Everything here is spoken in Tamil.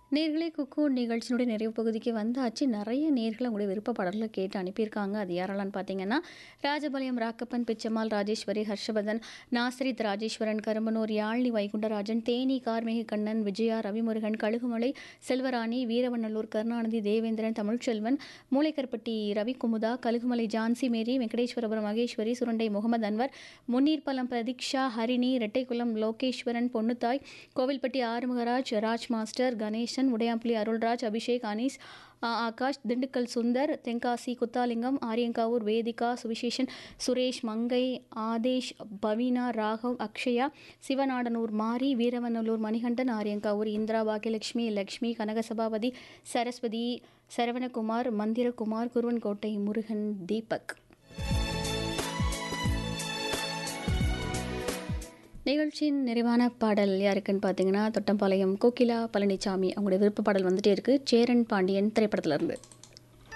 நேர்களே குக்கு நிகழ்ச்சியினுடைய நிறைவு பகுதிக்கு வந்தாச்சு நிறைய நேர்கள் உங்களுடைய விருப்ப பாடல்களை கேட்டு அனுப்பியிருக்காங்க அது யாரெல்லாம் பார்த்தீங்கன்னா ராஜபாளையம் ராக்கப்பன் பிச்சம்மாள் ராஜேஸ்வரி ஹர்ஷவர்தன் நாசரித் ராஜேஸ்வரன் கரும்பனூர் யாழ்னி வைகுண்டராஜன் தேனி கார்மேக கண்ணன் விஜயா ரவிமுருகன் கழுகுமலை செல்வராணி வீரவநல்லூர் கருணாநிதி தேவேந்திரன் தமிழ்ச்செல்வன் மூளைக்கற்பட்டி ரவிக்குமுதா கழுகுமலை ஜான்சி மேரி வெங்கடேஸ்வரபுரம் மகேஸ்வரி சுரண்டை முகமது அன்வர் முன்னீர்பலம் பிரதீக்ஷா ஹரிணி ரெட்டைக்குளம் லோகேஸ்வரன் பொன்னுத்தாய் கோவில்பட்டி ஆறுமுகராஜ் ராஜ் மாஸ்டர் கணேசன் உடையாம்புலி அருள்ராஜ் அபிஷேக் அனீஸ் ஆ, ஆகாஷ் திண்டுக்கல் சுந்தர் தென்காசி குத்தாலிங்கம் ஆரியங்காவூர் வேதிகா சுவிசேஷன் சுரேஷ் மங்கை ஆதேஷ் பவீனா ராகவ் அக்ஷயா சிவநாடனூர் மாரி வீரவநல்லூர் மணிகண்டன் ஆரியங்காவூர் இந்திரா பாக்கியலட்சுமி லக்ஷ்மி கனகசபாபதி சரஸ்வதி சரவணகுமார் மந்திரகுமார் குருவன்கோட்டை முருகன் தீபக் நிகழ்ச்சியின் நிறைவான பாடல் யாருக்குன்னு பார்த்தீங்கன்னா தொட்டம்பாளையம் கோகிலா பழனிசாமி அவங்களுடைய விருப்ப பாடல் வந்துட்டே இருக்கு சேரன் பாண்டியன் திரைப்படத்துல இருந்து